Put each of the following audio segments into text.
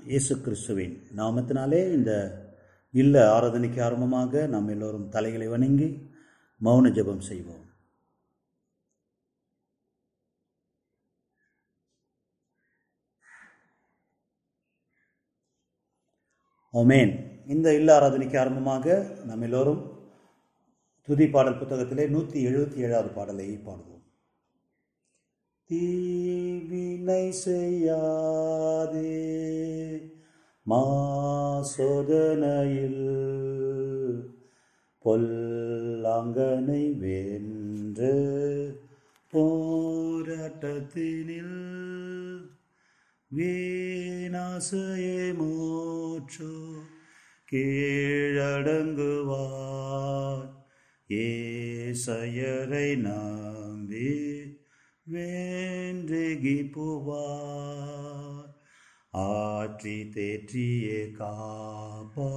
இயேசு கிறிஸ்துவின் நாமத்தினாலே இந்த இல்ல ஆராதனைக்கு ஆரம்பமாக நாம் எல்லோரும் தலைகளை வணங்கி மௌன ஜெபம் செய்வோம் ஓமேன் இந்த இல்ல ஆராதனைக்கு ஆரம்பமாக நாம் எல்லோரும் துதி பாடல் புத்தகத்திலே நூற்றி எழுபத்தி ஏழாவது பாடலை பாடுவோம் தீவினை செய்யாதே மாசோதனையில் பொல்லாங்கனை வென்று போராட்டத்தினில் வீணாசையை மூச்சு கீழடங்குவார் ஏசையரை நம்பி வேண்டுகி புவார் ஆற்றி தேற்றியே காப்பா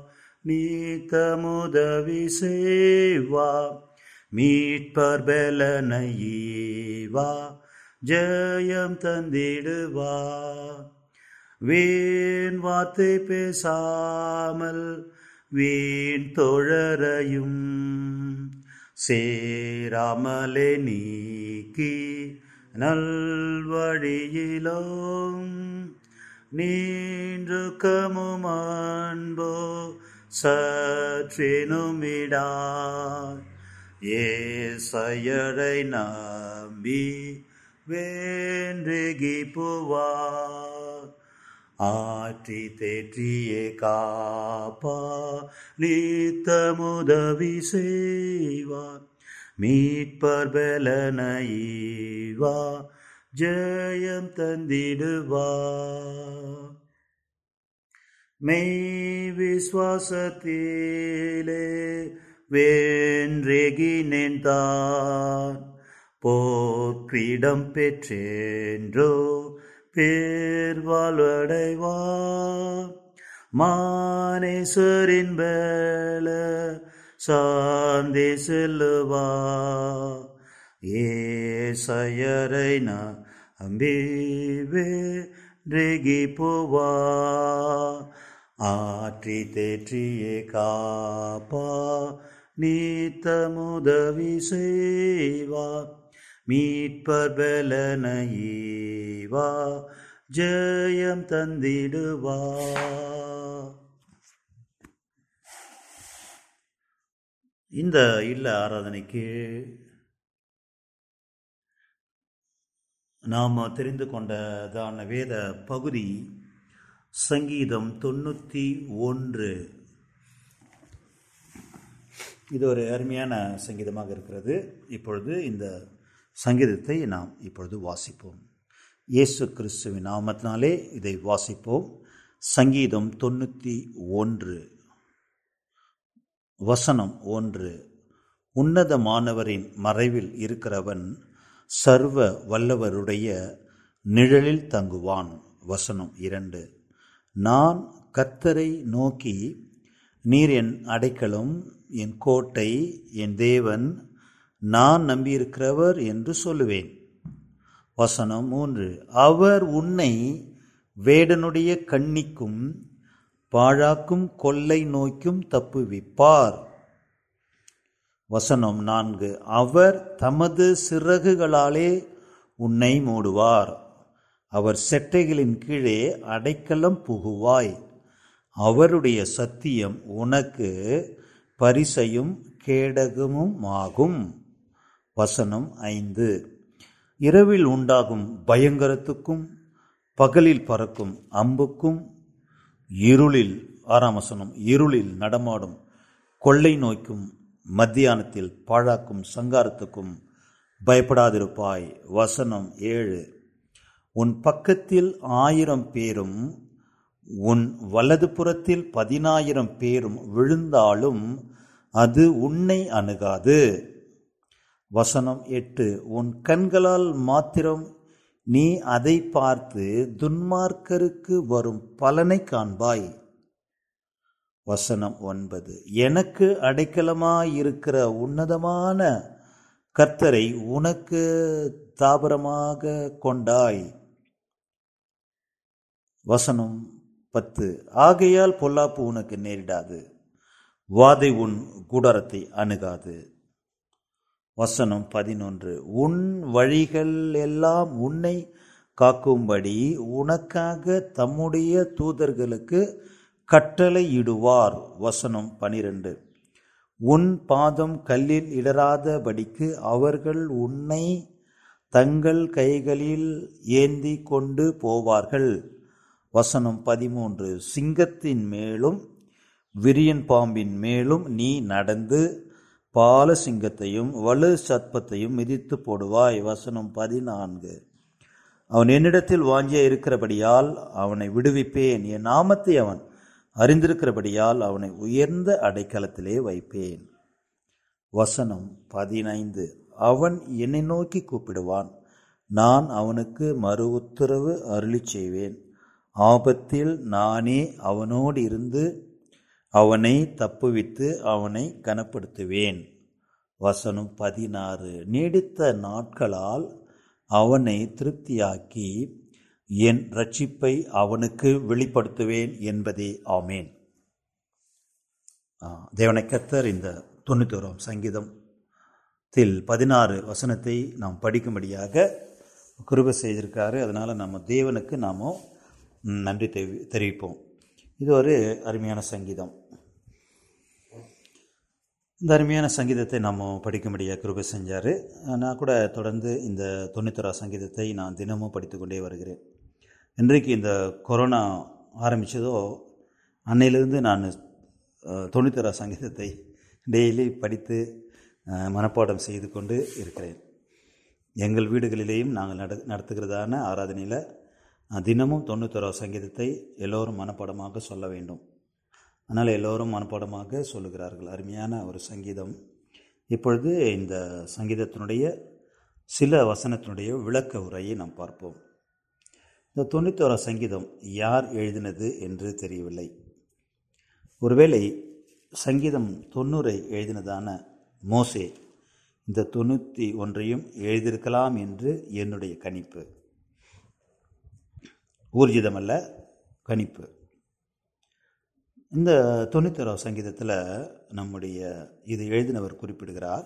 நீத்தமுதவி செய்வா மீட்பர் பலனையீவா ஜெயம் தந்திடுவா வீண் வார்த்தை பேசாமல் வீண் தோழரையும் சேராமலே நீக்கி நல்வழியிலும் நீன்று கமும் அன்போ சற்றினுமிடார் ஏசையரை நம்பி வேண்டுகி புவார் ஆற்றி தேற்றியே காப்பா நீத்தமுதவி செய்வார் மீட்பர் பலனைவா ஜெயம் தந்திடுவா மெய் விஸ்வாசத்திலே வேன்றேகி நின்றான் போற்றிடம் பெற்றேன்றோ பேர் வாழ்வடைவார் மானேஸ்வரின் பேல சாந்தி செல்லுவா ஏசையரை நம்பிவே ரெகி போவா ஆற்றி தேற்றியே காப்பா நீத்தமுதவி செய்வார் மீட்பர் பலனையீவா ஜெயம் தந்திடுவா இந்த இல்ல ஆராதனைக்கு நாம் தெரிந்து கொண்டதான வேத பகுதி சங்கீதம் தொண்ணூற்றி ஒன்று இது ஒரு அருமையான சங்கீதமாக இருக்கிறது இப்பொழுது இந்த சங்கீதத்தை நாம் இப்பொழுது வாசிப்போம் இயேசு கிறிஸ்துவின் நாமத்தினாலே இதை வாசிப்போம் சங்கீதம் தொண்ணூற்றி ஒன்று வசனம் ஒன்று உன்னதமானவரின் மறைவில் இருக்கிறவன் சர்வ வல்லவருடைய நிழலில் தங்குவான் வசனம் இரண்டு நான் கர்த்தரை நோக்கி நீர் என் அடைக்கலும் என் கோட்டை என் தேவன் நான் நம்பியிருக்கிறவர் என்று சொல்லுவேன் வசனம் மூன்று அவர் உன்னை வேடனுடைய கண்ணிக்கும் பாழாக்கும் கொள்ளை நோய்க்கும் தப்புவிப்பார் வசனம் நான்கு அவர் தமது சிறகுகளாலே உன்னை மூடுவார் அவர் செட்டைகளின் கீழே அடைக்கலம் புகுவாய் அவருடைய சத்தியம் உனக்கு பரிசையும் கேடகமும் ஆகும் வசனம் ஐந்து இரவில் உண்டாகும் பயங்கரத்துக்கும் பகலில் பறக்கும் அம்புக்கும் இருளில் ஆறாம் வசனம் இருளில் நடமாடும் கொள்ளை நோய்க்கும் மத்தியானத்தில் பாழாக்கும் சங்காரத்துக்கும் பயப்படாதிருப்பாய் வசனம் ஏழு உன் பக்கத்தில் ஆயிரம் பேரும் உன் வலது புறத்தில் பதினாயிரம் பேரும் விழுந்தாலும் அது உன்னை அணுகாது வசனம் எட்டு உன் கண்களால் மாத்திரம் நீ அதை பார்த்து துன்மார்க்கருக்கு வரும் பலனை காண்பாய் வசனம் ஒன்பது எனக்கு அடைக்கலமாயிருக்கிற உன்னதமான கர்த்தரை உனக்கு தாபரமாக கொண்டாய் வசனம் பத்து ஆகையால் பொல்லாப்பு உனக்கு நேரிடாது வாதை உன் கூடாரத்தை அணுகாது வசனம் பதினொன்று உன் வழிகள் எல்லாம் உன்னை காக்கும்படி உனக்காக தம்முடைய தூதர்களுக்கு கட்டளையிடுவார் வசனம் பனிரெண்டு உன் பாதம் கல்லில் இடராதபடிக்கு அவர்கள் உன்னை தங்கள் கைகளில் ஏந்தி கொண்டு போவார்கள் வசனம் பதிமூன்று சிங்கத்தின் மேலும் விரியன் பாம்பின் மேலும் நீ நடந்து பால சிங்கத்தையும் வலு சர்ப்பத்தையும் மிதித்து போடுவாய் வசனம் பதினான்கு அவன் என்னிடத்தில் வாஞ்சிய இருக்கிறபடியால் அவனை விடுவிப்பேன் என் நாமத்தை அவன் அறிந்திருக்கிறபடியால் அவனை உயர்ந்த அடைக்கலத்திலே வைப்பேன் வசனம் பதினைந்து அவன் என்னை நோக்கி கூப்பிடுவான் நான் அவனுக்கு மறு உத்தரவு அருளி செய்வேன் ஆபத்தில் நானே அவனோடு இருந்து அவனை தப்புவித்து அவனை கனப்படுத்துவேன் வசனம் பதினாறு நீடித்த நாட்களால் அவனை திருப்தியாக்கி என் ரட்சிப்பை அவனுக்கு வெளிப்படுத்துவேன் என்பதே ஆமேன் தேவனை கத்தர் இந்த தொண்ணூத்தோராம் சங்கீதத்தில் பதினாறு வசனத்தை நாம் படிக்கும்படியாக குருப செய்திருக்காரு அதனால் நம்ம தேவனுக்கு நாம் நன்றி தெரி தெரிவிப்போம் இது ஒரு அருமையான சங்கீதம் இந்த அருமையான சங்கீதத்தை நாம் படிக்கும்படியாக கிருபை செஞ்சார் நான் கூட தொடர்ந்து இந்த தொண்ணூத்தொரா சங்கீதத்தை நான் தினமும் படித்து கொண்டே வருகிறேன் இன்றைக்கு இந்த கொரோனா ஆரம்பித்ததோ அன்னையிலிருந்து நான் தொண்ணூத்தொரா சங்கீதத்தை டெய்லி படித்து மனப்பாடம் செய்து கொண்டு இருக்கிறேன் எங்கள் வீடுகளிலேயும் நாங்கள் நட நடத்துகிறதான ஆராதனையில் தினமும் தொண்ணூத்தொரா சங்கீதத்தை எல்லோரும் மனப்பாடமாக சொல்ல வேண்டும் அதனால் எல்லோரும் மனப்பாடமாக சொல்லுகிறார்கள் அருமையான ஒரு சங்கீதம் இப்பொழுது இந்த சங்கீதத்தினுடைய சில வசனத்தினுடைய விளக்க உரையை நாம் பார்ப்போம் இந்த தொண்ணூத்தோரா சங்கீதம் யார் எழுதினது என்று தெரியவில்லை ஒருவேளை சங்கீதம் தொண்ணூறை எழுதினதான மோசே இந்த தொண்ணூற்றி ஒன்றையும் எழுதியிருக்கலாம் என்று என்னுடைய கணிப்பு ஊர்ஜிதமல்ல கணிப்பு இந்த தொண்ணூத்தோராவது சங்கீதத்தில் நம்முடைய இது எழுதினவர் குறிப்பிடுகிறார்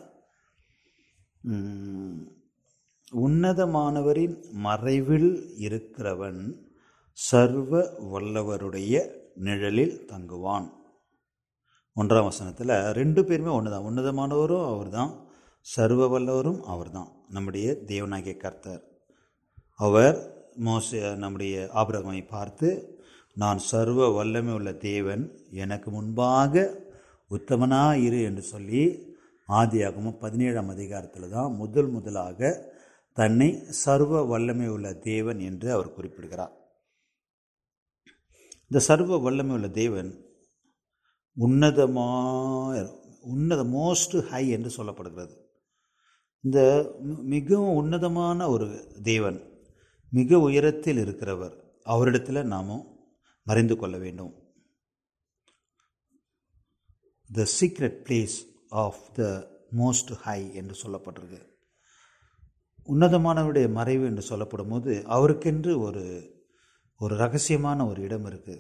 உன்னதமானவரின் மறைவில் இருக்கிறவன் சர்வ வல்லவருடைய நிழலில் தங்குவான் ஒன்றாம் வசனத்தில் ரெண்டு பேருமே ஒன்று தான் உன்னதமானவரும் அவர் தான் சர்வ வல்லவரும் அவர் தான் நம்முடைய தேவனாகிய கர்த்தர் அவர் மோச நம்முடைய ஆபிரகமை பார்த்து நான் சர்வ வல்லமை உள்ள தேவன் எனக்கு முன்பாக உத்தமனாக இரு என்று சொல்லி ஆதியாகமும் பதினேழாம் அதிகாரத்தில் தான் முதல் முதலாக தன்னை சர்வ வல்லமை உள்ள தேவன் என்று அவர் குறிப்பிடுகிறார் இந்த சர்வ வல்லமை உள்ள தேவன் உன்னதமாக உன்னத மோஸ்ட் ஹை என்று சொல்லப்படுகிறது இந்த மிகவும் உன்னதமான ஒரு தேவன் மிக உயரத்தில் இருக்கிறவர் அவரிடத்தில் நாமும் மறைந்து கொள்ள வேண்டும் the secret place of the most high என்று சொல்லப்பட்டிருக்கு உன்னதமானவருடைய மறைவு என்று சொல்லப்படும் போது அவருக்கென்று ஒரு ஒரு ரகசியமான ஒரு இடம் இருக்குது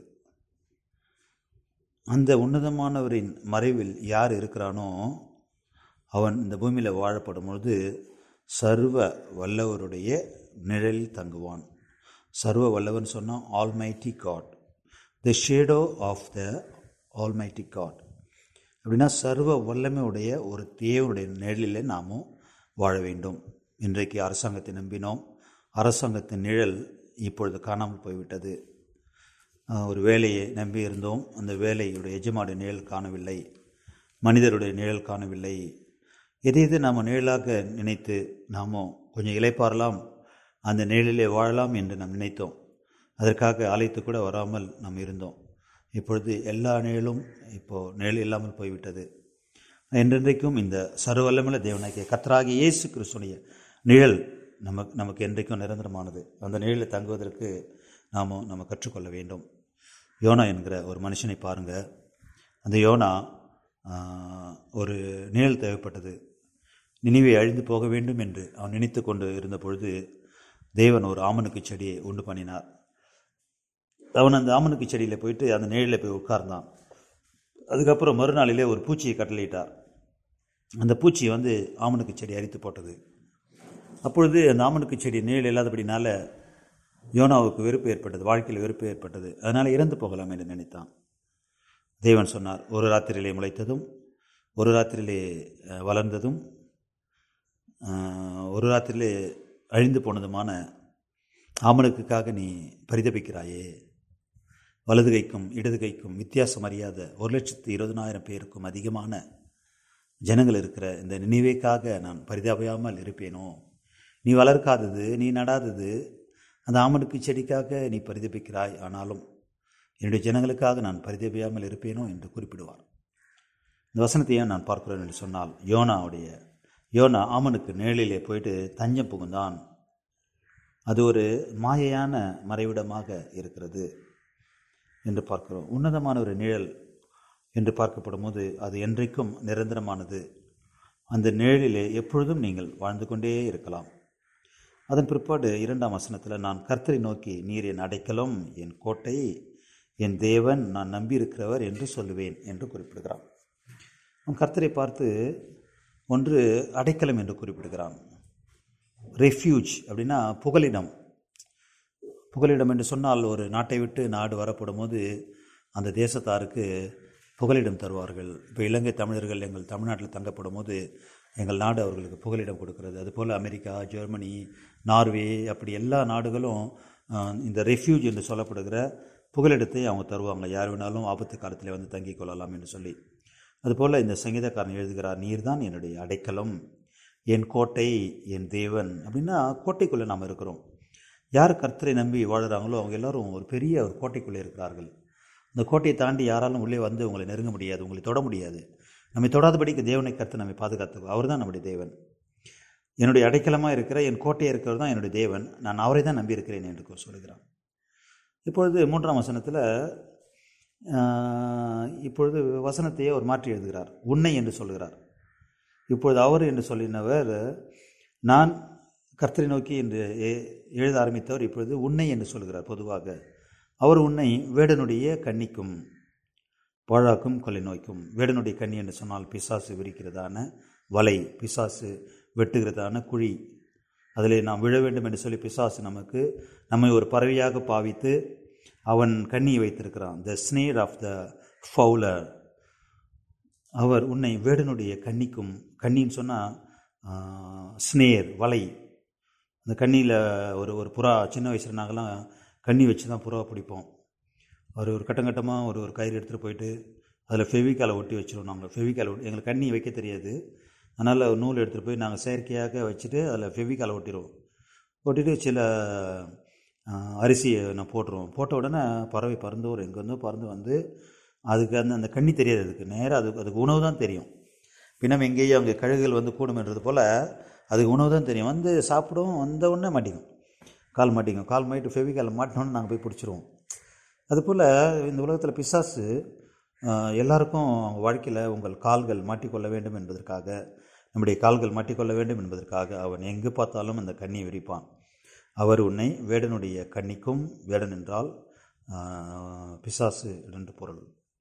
அந்த உன்னதமானவரின் மறைவில் யார் இருக்கிறானோ அவன் இந்த பூமியில் வாழப்படும் பொழுது சர்வ வல்லவருடைய நிழலில் தங்குவான் சர்வ வல்லவன் சொன்னால் almighty God the shadow of the almighty God அப்படின்னா சர்வ வல்லமையுடைய ஒரு தேவனுடைய நிழலில் நாமும் வாழ வேண்டும் இன்றைக்கு அரசாங்கத்தை நம்பினோம் அரசாங்கத்தின் நிழல் இப்பொழுது காணாமல் போய்விட்டது ஒரு வேலையை நம்பி இருந்தோம் அந்த வேலையுடைய எஜமானுடைய நிழல் காணவில்லை மனிதருடைய நிழல் காணவில்லை எது எது நாம் நிழலாக நினைத்து நாமோ கொஞ்சம் இலைப்பாறலாம் அந்த நிழலிலே வாழலாம் என்று நாம் நினைத்தோம் அதற்காக அழைத்து கூட வராமல் நாம் இருந்தோம் இப்பொழுது எல்லா நிழலும் இப்போது நிழல் இல்லாமல் போய்விட்டது என்றென்றைக்கும் இந்த சர்வல்லமல தேவனாகிய கத்தராகிய இயேசு கிறிஸ்துடைய நிழல் நமக்கு நமக்கு என்றைக்கும் நிரந்தரமானது அந்த நிழலில் தங்குவதற்கு நாம் நம்ம கற்றுக்கொள்ள வேண்டும் யோனா என்கிற ஒரு மனுஷனை பாருங்கள் அந்த யோனா ஒரு நிழல் தேவைப்பட்டது நினைவை அழிந்து போக வேண்டும் என்று அவன் நினைத்து கொண்டு இருந்த பொழுது தேவன் ஒரு ஆமனுக்கு செடியை உண்டு பண்ணினார் அவன் அந்த ஆமனுக்கு செடியில் போயிட்டு அந்த நிழலில் போய் உட்கார்ந்தான் அதுக்கப்புறம் மறுநாளிலே ஒரு பூச்சியை கட்டளையிட்டார் அந்த பூச்சி வந்து ஆமனுக்கு செடி அரித்து போட்டது அப்பொழுது அந்த ஆமனுக்கு செடி நிழல் இல்லாதபடினால யோனாவுக்கு வெறுப்பு ஏற்பட்டது வாழ்க்கையில் வெறுப்பு ஏற்பட்டது அதனால் இறந்து போகலாம் என்று நினைத்தான் தேவன் சொன்னார் ஒரு ராத்திரியிலே முளைத்ததும் ஒரு ராத்திரியிலே அஹ், வளர்ந்ததும் அஹ், ஒரு ராத்திரியிலே அழிந்து போனதுமான ஆமனுக்குக்காக நீ பரிதபிக்கிறாயே வலது கைக்கும் இடது கைக்கும் வித்தியாசம் அறியாத ஒரு லட்சத்து இருபதனாயிரம் பேருக்கும் அதிகமான ஜனங்கள் இருக்கிற இந்த நினைவேக்காக நான் பரிதாபையாமல் இருப்பேனோ நீ வளர்க்காதது நீ நடாதது அந்த ஆமனுக்கு செடிக்காக நீ பரிதபிக்கிறாய் ஆனாலும் என்னுடைய ஜனங்களுக்காக நான் பரிதபியாமல் இருப்பேனோ என்று குறிப்பிடுவார் இந்த வசனத்தை ஏன் நான் பார்க்கிறேன் என்று சொன்னால் யோனாவுடைய யோனா ஆமனுக்கு நிழலிலே போயிட்டு தஞ்சம் புகுந்தான் அது ஒரு மாயையான மறைவிடமாக இருக்கிறது என்று பார்க்கிறோம் உன்னதமான ஒரு நிழல் என்று பார்க்கப்படும் போது அது என்றைக்கும் நிரந்தரமானது அந்த நிழலிலே எப்பொழுதும் நீங்கள் வாழ்ந்து கொண்டே இருக்கலாம் அதன் பிற்பாடு இரண்டாம் வசனத்தில் நான் கர்த்தரை நோக்கி நீர் என் அடைக்கலம் என் கோட்டை என் தேவன் நான் நம்பியிருக்கிறவர் என்று சொல்லுவேன் என்று குறிப்பிடுகிறான் அவன் கர்த்தரை பார்த்து ஒன்று அடைக்கலம் என்று குறிப்பிடுகிறான் ரெஃப்யூஜ் அப்படின்னா புகலிடம் புகலிடம் என்று சொன்னால் ஒரு நாட்டை விட்டு நாடு வரப்படும் போது அந்த தேசத்தாருக்கு புகலிடம் தருவார்கள் இப்போ இலங்கை தமிழர்கள் எங்கள் தமிழ்நாட்டில் தங்கப்படும் போது எங்கள் நாடு அவர்களுக்கு புகலிடம் கொடுக்கிறது அதுபோல் அமெரிக்கா ஜெர்மனி நார்வே அப்படி எல்லா நாடுகளும் ஆஹ், இந்த ரெஃப்யூஜ் என்று சொல்லப்படுகிற புகலிடத்தை அவங்க தருவாங்க யார் வேணாலும் ஆபத்து காலத்தில் வந்து தங்கிக் கொள்ளலாம் என்று சொல்லி அதுபோல் இந்த சங்கீதக்காரன் எழுதுகிறார் நீர்தான் என்னுடைய அடைக்கலம் என் கோட்டை என் தேவன் அப்படின்னா கோட்டைக்குள்ளே நாம் இருக்கிறோம் யார் கர்த்தரை நம்பி வாழுறாங்களோ அவங்க எல்லாரும் ஒரு பெரிய ஒரு கோட்டைக்குள்ளே இருக்கிறார்கள் அந்த கோட்டையை தாண்டி யாராலும் உள்ளே வந்து உங்களை நெருங்க முடியாது உங்களை தொட முடியாது நம்மை தொடாதபடிக்கு தேவனை கர்த்தர் நம்மை பாதுகாத்து அவர் தான் நம்முடைய தேவன் என்னுடைய அடைக்கலமாக இருக்கிற என் கோட்டையாக இருக்கிறது தான் என்னுடைய தேவன் நான் அவரை தான் நம்பியிருக்கிறேன் என்று சொல்கிறான் இப்பொழுது மூன்றாம் வசனத்தில் ஆஹ், இப்பொழுது வசனத்தையே அவர் மாற்றி எழுதுகிறார் உன்னை என்று சொல்கிறார் இப்பொழுது அவர் என்று சொல்லினவர் நான் கர்த்தரை நோக்கி என்று எ- எழுத ஆரம்பித்தவர் இப்பொழுது உன்னை என்று சொல்கிறார் பொதுவாக அவர் உன்னை வேடனுடைய கன்னிக்கும் பாழாக்கும் கொலை நோய்க்கும் வேடனுடைய கன்னி என்று சொன்னால் பிசாசு விரிக்கிறதான வலை பிசாசு வெட்டுகிறதான குழி அதிலே நாம் விழ வேண்டும் என்று சொல்லி பிசாசு நமக்கு நம்மை ஒரு பறவையாக பாவித்து அவன் கண்ணியை வைத்திருக்கிறான் த ஸ்னேர் ஆஃப் த ஃபவுலர் அவர் உன்னை வேடனுடைய கன்னிக்கும் கன்னின்னு சொன்னால் ஸ்னேர் வலை அந்த கண்ணியில் ஒரு ஒரு புறா சின்ன வயசுல நாங்கள்லாம் கண்ணி வச்சு தான் புறாவை பிடிப்போம் ஒரு ஒரு கட்டங்கட்டமாக ஒரு ஒரு கயிறு எடுத்துகிட்டு போயிட்டு அதில் ஃபெவிக்காலை ஒட்டி வச்சிருவோம் நாங்கள் ஃபெவிக்காலை ஒட்டி எங்களுக்கு கண்ணி வைக்க தெரியாது அதனால் ஒரு நூல் எடுத்துகிட்டு போய் நாங்கள் செயற்கையாக வச்சுட்டு அதில் ஃபெவிக்காலை ஒட்டிடுவோம் ஒட்டிட்டு சில ஆ, அரிசியை நான் போட்டுருவோம் போட்ட உடனே பறவை பறந்து ஒரு எங்கேருந்தோ பறந்து வந்து அதுக்கு அந்த அந்த கண்ணி தெரியாது அதுக்கு நேராக அதுக்கு அதுக்கு உணவு தான் தெரியும் பின்னம் எங்கேயும் அங்கே கழுகுகள் வந்து கூடுமென்றது போல் அதுக்கு உணவு தான் தெரியும் வந்து சாப்பிடும் வந்த உடனே மாட்டிக்கும் கால் மாட்டிக்கும் கால் மாட்டிட்டு ஃபெவிகால் மாட்டினோன்னு நாங்கள் போய் பிடிச்சிருவோம் அதுபோல் இந்த உலகத்தில் பிசாசு ஆஹ், எல்லாருக்கும் அவங்க வாழ்க்கையில் உங்கள் கால்கள் மாட்டிக்கொள்ள வேண்டும் என்பதற்காக நம்முடைய கால்கள் மாட்டிக்கொள்ள வேண்டும் என்பதற்காக அவன் எங்கு பார்த்தாலும் அந்த கண்ணியை விரிப்பான் அவர் உன்னை வேடனுடைய கண்ணிக்கும் வேடன் என்றால் ஆஹ், பிசாசு என்று பொருள்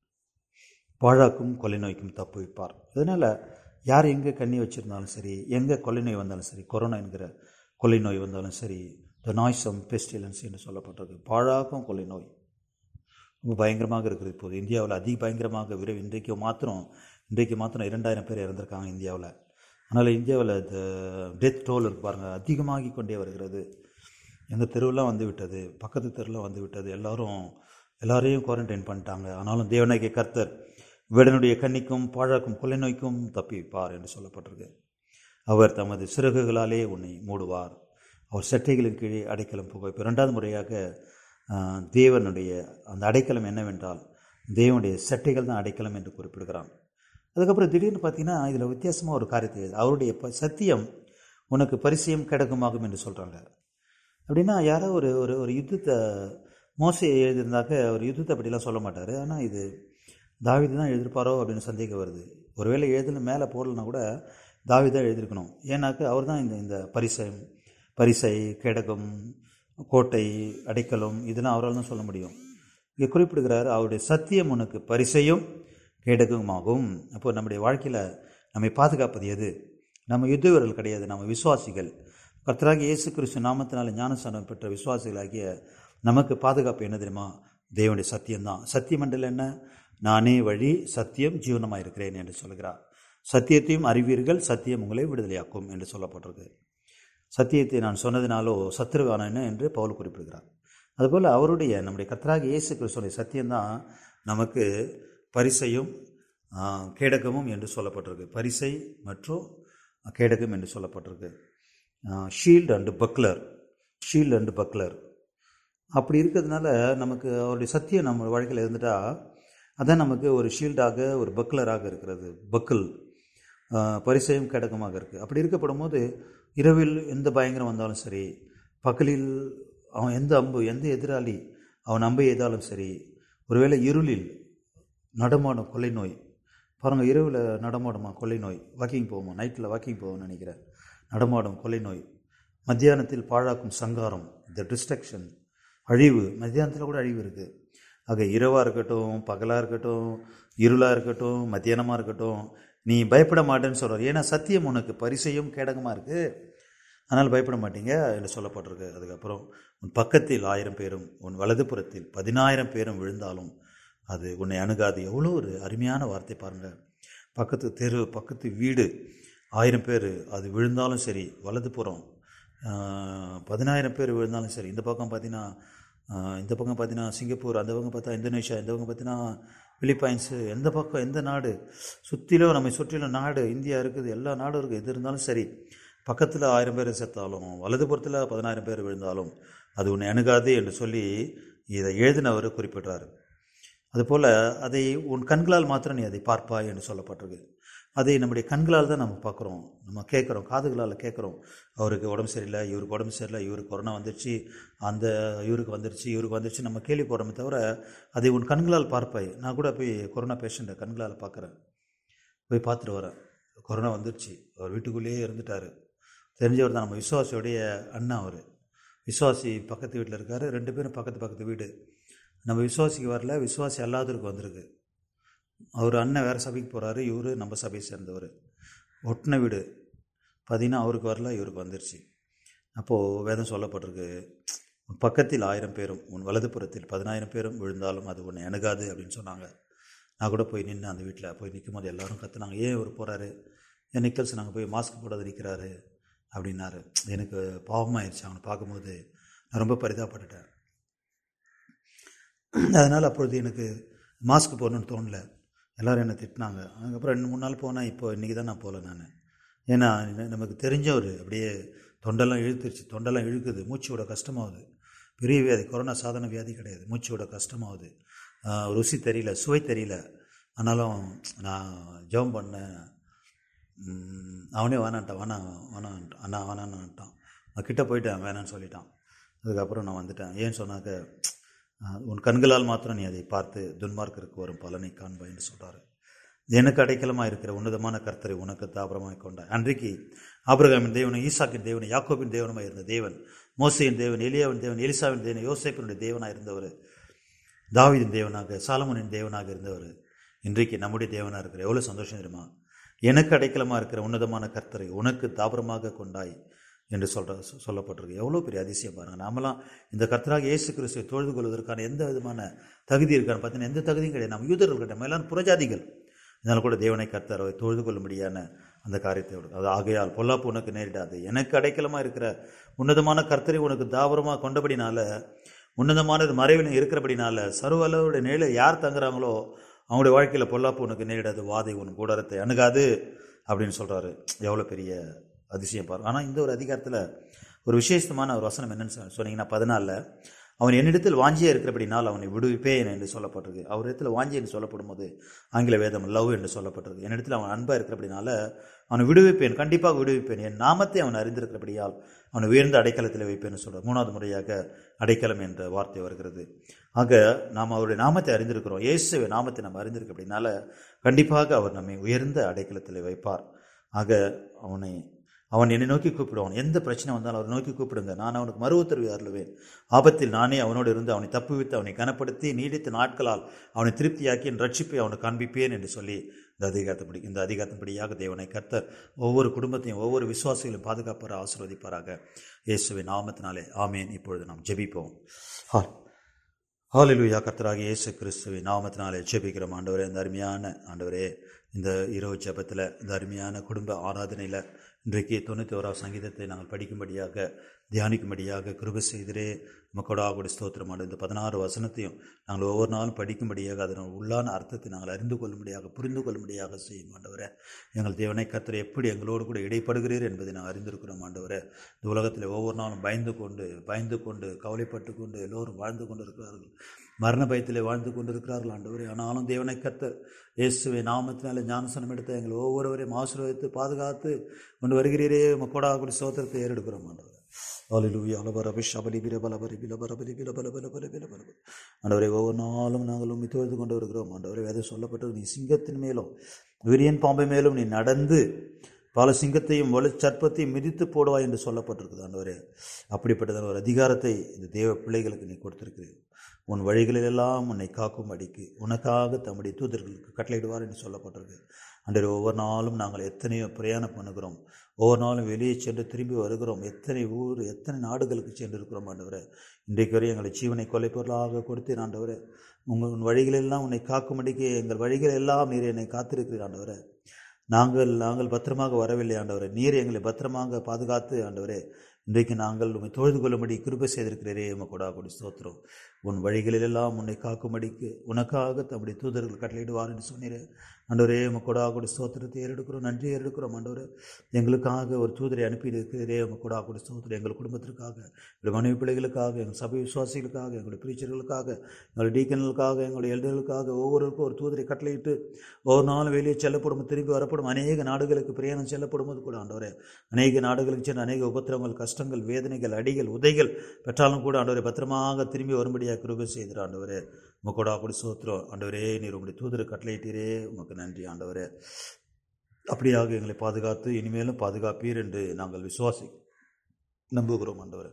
பாழாக்கும் கொலை நோய்க்கும் தப்பு வைப்பார் அதனால் யார் எங்கே கண்ணி வச்சுருந்தாலும் சரி எங்கே கொள்ளை நோய் வந்தாலும் சரி கொரோனா என்கிற கொள்ளை நோய் வந்தாலும் சரி த நாய்ஸம் பெஸ்டிலன்ஸ் என்று சொல்லப்பட்டிருக்கு பாழாக்கும் கொள்ளை நோய் ரொம்ப பயங்கரமாக இருக்குது இப்போது இந்தியாவில் அதி பயங்கரமாக விரை இன்றைக்கு மாத்திரம் இன்றைக்கு மாத்திரம் இரண்டாயிரம் பேர் இறந்திருக்காங்க இந்தியாவில் அதனால் இந்தியாவில் இந்த டெத் டோல் இருக்கு பாருங்கள் அதிகமாகி கொண்டே வருகிறது எங்கள் தெருவெல்லாம் வந்து விட்டது பக்கத்து தெருலாம் வந்து விட்டது எல்லாரும் எல்லாரையும் குவாரண்டைன் பண்ணிட்டாங்க ஆனாலும் தேவனாகிய கர்த்தர் வேடனுடைய கண்ணிக்கும் பாழாக்கும் கொள்ளை நோய்க்கும் தப்பி வைப்பார் என்று சொல்லப்பட்டிருக்கு அவர் தமது சிறகுகளாலே உன்னை மூடுவார் அவர் சட்டைகளின் கீழே அடைக்கலம் புக இப்போ இரண்டாவது முறையாக ஆஹ், தேவனுடைய அந்த அடைக்கலம் என்னவென்றால் தேவனுடைய சட்டைகள் தான் அடைக்கலம் என்று குறிப்பிடுகிறான் அதுக்கப்புறம் திடீர்னு பார்த்தீங்கன்னா இதில் வித்தியாசமாக ஒரு காரியத்தை எழுது. அவருடைய ப- சத்தியம் உனக்கு பரிசயம் கிடைக்குமாகும் என்று சொல்கிறாங்க அப்படின்னா யாரோ ஒரு ஒரு ஒரு யுத்தத்தை மோசை எழுதியிருந்தாக்க ஒரு யுத்தத்தை அப்படிலாம் சொல்ல மாட்டார் ஆனால் இது தாவீது தான் எழுதியிருப்பாரோ அப்படின்னு சந்தேகம் வருது ஒருவேளை எழுதுன மேலே போடலனா கூட தாவீது தான் எழுதியிருக்கணும் ஏன்னாக்க அவர் தான் இந்த இந்த பரிசயம் பரிசை கேடகம் கோட்டை அடைக்கலம் இதெல்லாம் அவரால் தான் சொல்ல முடியும் இங்கே குறிப்பிடுகிறார் அவருடைய சத்தியம் உனக்கு பரிசையும் கேடகமாகும் அப்போ நம்முடைய வாழ்க்கையில் நம்மை பாதுகாப்பது எது நம்ம யுத்த வீரர்கள் கிடையாது நம்ம விசுவாசிகள் கர்த்தராகிய இயேசு கிறிஸ்து நாமத்தினால ஞானஸ்தானம் பெற்ற விசுவாசிகளாகிய நமக்கு பாதுகாப்பு என்ன தெரியுமா தேவனுடைய சத்தியம்தான் சத்தியம் என்றால் என்ன நானே வழி சத்தியம் ஜீவனமாக இருக்கிறேன் என்று சொல்கிறார் சத்தியத்தையும் அறிவீர்கள் சத்தியம் உங்களை விடுதலையாக்கும் என்று சொல்லப்பட்டிருக்கு சத்தியத்தை நான் சொன்னதினாலோ சத்துருவானேன் என்று பவுல் குறிப்பிடுகிறார் அதுபோல் அவருடைய நம்முடைய கர்த்தராகிய இயேசு கிறிஸ்துடைய சத்தியம்தான் நமக்கு பரிசையும் ஆ, கேடகமும் என்று சொல்லப்பட்டிருக்கு பரிசை மற்றும் கேடகம் என்று சொல்லப்பட்டிருக்கு shield and buckler shield and buckler அப்படி இருக்கிறதுனால நமக்கு அவருடைய சத்தியம் நம்ம வாழ்க்கையில் இருந்துட்டா அதான் நமக்கு ஒரு ஷீல்டாக ஒரு பக்லராக இருக்கிறது பக்கிள் பரிசையும் கேடகமாக இருக்குது அப்படி இருக்கப்படும் போது இரவில் எந்த பயங்கரம் வந்தாலும் சரி பகலில் அவன் எந்த அம்பு எந்த எதிராளி அவன் அம்பை எய்தாலும் சரி ஒருவேளை இருளில் நடமாடும் கொள்ளை நோய் பாருங்கள் இரவில் நடமாடுமா கொள்ளை நோய் வாக்கிங் போவோமா நைட்டில் வாக்கிங் போவோம்னு நினைக்கிறேன் நடமாடும் கொள்ளை நோய் மத்தியானத்தில் பாழாக்கும் சங்காரம் த டிஸ்ட்ரக்ஷன் அழிவு மத்தியானத்தில் கூட அழிவு இருக்குது ஆக இரவாக இருக்கட்டும் பகலாக இருக்கட்டும் இருளாக இருக்கட்டும் மத்தியானமாக இருக்கட்டும் நீ பயப்பட மாட்டேன்னு சொல்கிறார் ஏன்னா சத்தியம் உனக்கு பரிசையும் கேடகமாக இருக்குது அதனால் பயப்பட மாட்டீங்க என்று சொல்லப்பட்டிருக்கு அதுக்கப்புறம் உன் பக்கத்தில் ஆயிரம் பேரும் உன் வலதுபுறத்தில் பதினாயிரம் பேரும் விழுந்தாலும் அது உன்னை அணுகாது எவ்வளோ ஒரு அருமையான வார்த்தை பாருங்கள் பக்கத்து தெரு பக்கத்து வீடு ஆயிரம் பேர் அது விழுந்தாலும் சரி வலதுபுறம் ஆஹ், பதினாயிரம் பேர் விழுந்தாலும் சரி இந்த பக்கம் பார்த்தீங்கன்னா ஆஹ், இந்த பக்கம் பார்த்தீங்கன்னா சிங்கப்பூர் அந்த பக்கம் பார்த்தா இந்தோனேஷியா இந்த பக்கம் பார்த்தீங்கன்னா பிலிப்பைன்ஸு எந்த பக்கம் எந்த நாடு சுற்றிலும் நம்மை சுற்றிலும் நாடு இந்தியா இருக்குது எல்லா நாடும் இருக்குது எது இருந்தாலும் சரி பக்கத்தில் ஆயிரம் பேர் செத்தாலும் வலதுபுறத்தில் பதினாயிரம் பேர் விழுந்தாலும் அது உன்னை அணுகாது என்று சொல்லி இதை எழுதினவர் குறிப்பிட்றாரு அதுபோல் அதை உன் கண்களால் மாத்திரம் நீ அதை பார்ப்பாய் என்று சொல்லப்பட்டிருக்கு அதை நம்முடைய கண்களால் தான் நம்ம பார்க்குறோம் நம்ம கேட்குறோம் காதுகளால் கேட்குறோம் அவருக்கு உடம்பு சரியில்லை இவருக்கு உடம்பு சரியில்லை இவருக்கு கொரோனா வந்துருச்சு அந்த இவருக்கு வந்துருச்சு இவருக்கு வந்துருச்சு நம்ம கேள்வி போடுறோமே தவிர அதை உன் கண்களால் பார்ப்பாய் நான் கூட போய் கொரோனா பேஷண்ட்டை கண்களால் பார்க்குறேன் போய் பார்த்துட்டு வரேன் கொரோனா வந்துருச்சு அவர் வீட்டுக்குள்ளேயே இருந்துட்டார் தெரிஞ்சவர் தான் நம்ம விசுவாசியோடைய அண்ணா அவர் விசுவாசி பக்கத்து வீட்டில் இருக்கார் ரெண்டு பேரும் பக்கத்து பக்கத்து வீடு நம்ம விசுவாசிக்கு வரல விசுவாசி அல்லாதவருக்கு வந்திருக்கு அவர் அண்ணன் வேறு சபைக்கு போகிறாரு இவர் நம்ம சபையை சேர்ந்தவர் ஒட்டின வீடு பார்த்தீங்கன்னா அவருக்கு வரல இவருக்கு வந்துருச்சு அப்போது வேதம் சொல்லப்பட்டிருக்கு உன் பக்கத்தில் ஆயிரம் பேரும் உன் வலதுபுறத்தில் பதினாயிரம் பேரும் விழுந்தாலும் அது உன்னை அணுகாது அப்படின்னு சொன்னாங்க நான் கூட போய் நின்று அந்த வீட்டில் போய் நிற்கும் போது எல்லாரும் கத்துனாங்க ஏன் இவர் போகிறாரு என் நிக்கல்ஸ் நாங்கள் போய் மாஸ்க் போடாத நிற்கிறாரு அப்படின்னாரு எனக்கு பாவமாயிருச்சு அவனை பார்க்கும்போது நான் ரொம்ப பரிதாபப்பட்டுட்டேன் அதனால் அப்பொழுது எனக்கு மாஸ்க் போடணும்னு தோணல எல்லாரும் என்னை திட்டினாங்க அதுக்கப்புறம் ரெண்டு மூணு நாள் போனேன் இப்போ இன்றைக்கி தான் நான் போகல நான் ஏன்னா ந- நமக்கு தெரிஞ்சவர் அப்படியே தொண்டெல்லாம் இழுத்துருச்சு தொண்டெல்லாம் இழுக்குது மூச்சு விட கஷ்டமாகுது பெரிய வியாதி கொரோனா சாதாரண வியாதி கிடையாது மூச்சு விட கஷ்டமாகுது ஆஹ் ருசி தெரியல சுவை தெரியல ஆனாலும் நான் ஜெபம் பண்ணேன் ம், அவனே வேணான்ட்டான் வேணாம் வேணான்ட்டான் அண்ணா வேணான்ட்டான் நான் கிட்ட போயிட்டேன் வேணான்னு சொல்லிட்டான் அதுக்கப்புறம் நான் வந்துட்டேன் ஏன்னு சொன்னாக்க ஆஹ், உன் கண்களால் மாத்திரம் நீ அதை பார்த்து துன்மார்க்கருக்கு வரும் பலனை காண்பாய் என்று சொல்கிறாரு எனக்கு அடைக்கலமாக இருக்கிற உன்னதமான கர்த்தரை உனக்கு தாபரமாய் கொண்டாய் அன்றைக்கு ஆபிரகாமின் தேவனும் ஈசாக்கின் தேவனும் யாக்கோபின் தேவனுமாய் இருந்த தேவன் மோசையின் தேவன் எலியாவின் தேவன் எலிசாவின் தேவன் யோசேப்பினுடைய தேவனாக இருந்தவர் தாவீதின் தேவனாக சாலமோனின் தேவனாக இருந்தவர் இன்றைக்கு நம்முடைய தேவனாக இருக்கிற எவ்வளோ சந்தோஷம் தெரியுமா எனக்கு அடைக்கலமாக இருக்கிற உன்னதமான கர்த்தரை உனக்கு தாபரமாக கொண்டாய் என்று சொல்ற சொ- சொல்லப்பட்டிருக்கு எவ்வளோ பெரிய அதிசயம் பாருங்க நாமெல்லாம் இந்த கர்த்தராக இயேசு கிறிஸ்துவை தொழுது கொள்வதற்கான எந்த விதமான தகுதி இருக்கான்னு பார்த்தீங்கன்னா எந்த தகுதியும் கிடையாது நம்ம யூதர்கள் கிடையாது நம்ம எல்லாரும் புறஜாதிகள் இதனால் கூட தேவனை கர்த்தர் அவரை தொழுது கொள்ளும்படியான அந்த காரியத்தை விடு. அது ஆகையால் பொல்லாப்பு உனக்கு நேரிடாது எனக்கு அடைக்கலமாக இருக்கிற உன்னதமான கர்த்தரை உனக்கு தாபரமாக கொண்டபடினால உன்னதமான ஒரு மறைவில் இருக்கிறபடினால சர்வளவுடைய நிலையில யார் தங்குறாங்களோ அவங்களுடைய வாழ்க்கையில் பொல்லாப்பு உனக்கு நேரிடாது வாதை உன் கூடாரத்தை அணுகாது அப்படின்னு சொல்கிறாரு எவ்வளோ பெரிய அதிசயம் பாரு ஆனால் இந்த ஒரு அதிகாரத்தில் ஒரு விசேஷமான ஒரு வசனம் என்னன்னு சொ- சொன்னீங்கன்னா பதினாலில் அவன் என்னிடத்தில் வாஞ்சியாக இருக்கிறபடினால் அவனை விடுவிப்பேன் என்று சொல்லப்பட்டிருக்கு அவர் இடத்துல வாஞ்சி என்று சொல்லப்படும் போது ஆங்கில வேதம் லவ் என்று சொல்லப்பட்டிருக்கு என்னிடத்தில் அவன் அன்பாக இருக்கிறபடினால அவனை விடுவிப்பேன் கண்டிப்பாக விடுவிப்பேன் என் நாமத்தை அவன் அறிந்திருக்கிறபடியால் அவனை உயர்ந்த அடைக்கலத்தில் வைப்பேன்னு சொல்கிறார் மூணாவது முறையாக அடைக்கலம் என்ற வார்த்தை வருகிறது ஆக நாம் அவருடைய நாமத்தை அறிந்திருக்கிறோம் இயேசுவை நாமத்தை நம்ம அறிந்திருக்க அப்படின்னால கண்டிப்பாக அவர் நம்மை உயர்ந்த அடைக்கலத்தில் வைப்பார் ஆக அவனை அவன் என்னை நோக்கி கூப்பிடுவான் எந்த பிரச்சனை வந்தாலும் அவரை நோக்கி கூப்பிடுங்க நான் அவனுக்கு மறு உத்தரவு அருளுவேன் ஆபத்தில் நானே அவனோடு இருந்து அவனை தப்புவித்து அவனை கனப்படுத்தி நீடித்த நாட்களால் அவனை திருப்தியாக்கி என் ரட்சிப்பை அவனுக்கு காண்பிப்பேன் என்று சொல்லி இந்த அதிகாரத்தின்படி இந்த அதிகாரத்தின்படியாக தேவனை கர்த்தர் ஒவ்வொரு குடும்பத்தையும் ஒவ்வொரு விசுவாசிகளையும் பாதுகாப்பார ஆசீர்வதிப்பாராக இயேசுவின் நாமத்தினாலே ஆமேன் இப்பொழுது நாம் ஜெபிப்போம் ஹா ஹாலிலுயா கர்த்தராகிய இயேசு கிறிஸ்துவின் நாமத்தினாலே ஜெபிக்கிறோம் ஆண்டவரே இந்த அருமையான ஆண்டவரே இந்த இரவு ஜெபத்தில் இந்த அருமையான குடும்ப ஆராதனையில் இன்றைக்கு தொண்ணூற்றி ஓராம் சங்கீதத்தை நாங்கள் படிக்கும்படியாக தியானிக்கும்படியாக கிருப செய்திரே மக்கோடாகுடி ஸ்தோத்திரமான இந்த பதினாறு வசனத்தையும் நாங்கள் ஒவ்வொரு நாளும் படிக்கும்படியாக அதன் உள்ளான அர்த்தத்தை நாங்கள் அறிந்து கொள்ளும்படியாக புரிந்து கொள்ளும்படியாக செய்யும் ஆண்டவரே எங்கள் தேவனை கர்த்தர் எப்படி எங்களோடு கூட இடைப்படுகிறீர் என்பதை நாங்கள் அறிந்திருக்கிறோம் ஆண்டவரே இந்த உலகத்தில் ஒவ்வொரு நாளும் பயந்து கொண்டு பயந்து கொண்டு கவலைப்பட்டு கொண்டு எல்லோரும் வாழ்ந்து கொண்டு இருக்கிறார்கள் மரண பயத்திலே வாழ்ந்து கொண்டிருக்கிறார்கள் ஆண்டவரே ஆனாலும் தேவனை கர்த்தர் இயேசுவை நாமத்தினால ஞானசனம் எடுத்த எங்கள் ஒவ்வொருவரையும் ஆசீர்வதித்து பாதுகாத்து கொண்டு வருகிறீரே மக்கோடாகுடி சோத்திரத்தை ஏறெடுக்கிறோம் ஆண்டவரே ஹalleluya அலபரபி ஷபலி பிரபலபரி பிலபரபரி பிலபலபலபல பிலபல ஆண்டவரே ஒவ்வொரு நாளும் நாங்கள் உண்மை தொழுது கொண்டு வருகிறோம் ஆண்டவரே வேதம் சொல்லப்பட்டது நீ சிங்கத்தின் மேலும் விரியன் பாம்பை மேலும் நீ நடந்து பல சிங்கத்தையும் வலு சர்ப்பத்தையும் மிதித்து போடுவாய் என்று சொல்லப்பட்டிருக்குது ஆண்டவரே அப்படிப்பட்டதான ஒரு அதிகாரத்தை இந்த தேவ பிள்ளைகளுக்கு நீ கொடுத்திருக்கிறீர் உன் வழிகளிலெல்லாம் உன்னை காக்கும் அடிக்கு உனக்காக தம்முடைய தூதர்களுக்கு கட்டளையிடுவார் என்று சொல்லப்பட்டிருக்கு அன்றே ஒவ்வொரு நாளும் நாங்கள் எத்தனையோ பிரயாணம் பண்ணுகிறோம் ஒவ்வொரு நாளும் வெளியே சென்று திரும்பி வருகிறோம் எத்தனை ஊர் எத்தனை நாடுகளுக்கு சென்று இருக்கிறோம் ஆண்டவரே இன்றைக்கு வரை எங்களை ஜீவனை கொலைப்பொருளாக கொடுத்தேன் ஆண்டவரே உங்கள் உன் வழிகளெல்லாம் உன்னை காக்கும்படிக்கு எங்கள் வழிகள் எல்லாம் நீர் என்னை காத்திருக்கிறீர் ஆண்டவரே நாங்கள் நாங்கள் பத்திரமாக வரவில்லை ஆண்டவரே நீர் எங்களை பத்திரமாக பாதுகாத்து ஆண்டவரே இன்றைக்கு நாங்கள் உண்மை தொழுது கொள்ளும்படி கிருபை செய்திருக்கிறீரே உம கொடா கொடி ஸ்தோத்திரம் உன் வழிகளிலெல்லாம் உன்னை காக்கும்படிக்கு உனக்காக தம்முடைய தூதர்கள் கட்டளையிடுவார் என்று சொன்னீரே ஆண்டவரே உம கொடா கொடி ஸ்தோத்திரத்தை ஏறெடுக்கிறோம் நன்றி ஏறெடுக்கிறோம் ஆண்டவரே எங்களுக்காக ஒரு தூதரை அனுப்பி இருக்கிறீரே உம கொடா கொடி ஸ்தோத்திரம் எங்கள் குடும்பத்திற்காக எங்கள் மனைவி பிள்ளைகளுக்காக எங்கள் சபை விசுவாசிகளுக்காக எங்களுடைய பிரீச்சர்களுக்காக எங்களுடைய டீக்கன்களுக்காக எங்களுடைய எல்டர்களுக்காக ஒவ்வொருவருக்கும் ஒரு தூதரை கட்டளையிட்டு ஒவ்வொரு நாளும் வெளியே செல்லப்படும் திரும்பி வரப்படும் அநேக நாடுகளுக்கு பிரயாணம் செல்லப்படும் போது கூட ஆண்டவரே அநேக நாடுகளுக்கு சென்று அநேக உபத்திரங்கள் கஷ்டங்கள் வேதனைகள் அடிகள் உதைகள் பெற்றாலும் கூட ஆண்டவரை பத்திரமாக திரும்பி வரும்படியாக கிருபை செய்தார் ஆண்டவரே உமக்கோடா அப்படி சோத்திரம் ஆண்டவரே நீர் உங்களுடைய தூதரை கட்டளையிட்டீரே உமக்கு நன்றி ஆண்டவரே அப்படியாக எங்களை பாதுகாத்து இனிமேலும் பாதுகாப்பீர் என்று நாங்கள் விசுவாசி நம்புகிறோம் ஆண்டவரே